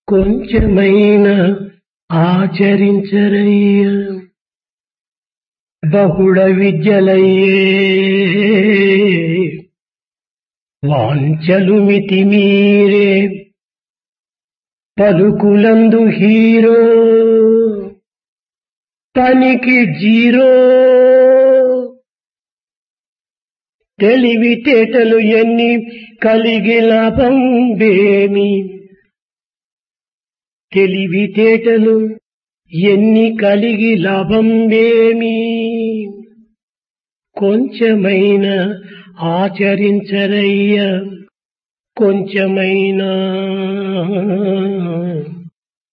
కొంచెమైన ఆచరించరయ్య బహుళ విద్యలయ్యే వాంచలు మితి మీరే పలుకులందు హీరో పనికి జీరో తెలివితేటలు ఎన్ని కలిగి లాభం బేమి తెలివితేటలు ఎన్ని కలిగి లాభం ఏమి కొంచెమైన ఆచరించరయ్య కొంచెమైనా